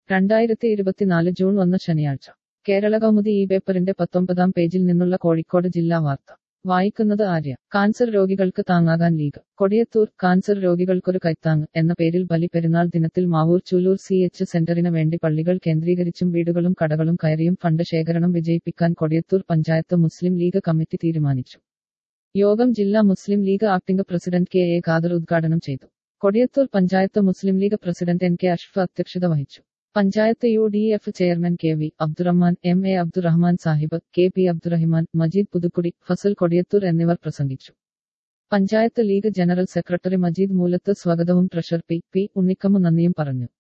രണ്ടായിരത്തി ഇരുപത്തിനാല് ജൂൺ ഒന്ന് ശനിയാഴ്ച കേരള കൗമുദി ഈ പേപ്പറിന്റെ പത്തൊമ്പതാം പേജിൽ നിന്നുള്ള കോഴിക്കോട് ജില്ലാ വാർത്ത വായിക്കുന്നത് ആര്യ കാൻസർ രോഗികൾക്ക് താങ്ങാകാൻ ലീഗ് കൊടിയത്തൂർ കാൻസർ രോഗികൾക്കൊരു കൈത്താങ് എന്ന പേരിൽ ബലിപെരുന്നാൾ ദിനത്തിൽ മാവൂർ ചൂലൂർ സി എച്ച് സെന്ററിന് വേണ്ടി പള്ളികൾ കേന്ദ്രീകരിച്ചും വീടുകളും കടകളും കയറിയും ഫണ്ട് ശേഖരണം വിജയിപ്പിക്കാൻ കൊടിയത്തൂർ പഞ്ചായത്ത് മുസ്ലിം ലീഗ് കമ്മിറ്റി തീരുമാനിച്ചു യോഗം ജില്ലാ Muslim League acting president K A Khader ഉദ്ഘാടനം ചെയ്തു Kodiyathur panchayat Muslim League president N K അഷ്ഫ് അധ്യക്ഷത വഹിച്ചു panchayat U D F chairman K V Abdurahman M A Abdurahman Sahib K P Abdurahiman Majeed Puthukkudi Fasal Kodiyathur എന്നിവർ പ്രസംഗിച്ചു പഞ്ചായത്ത് ലീഗ് ജനറൽ സെക്രട്ടറി മജീദ് മൂലത്ത് സ്വാഗതവും ട്രഷർ പി പി ഉണ്ണിക്കമ്മു നന്ദിയും പറഞ്ഞു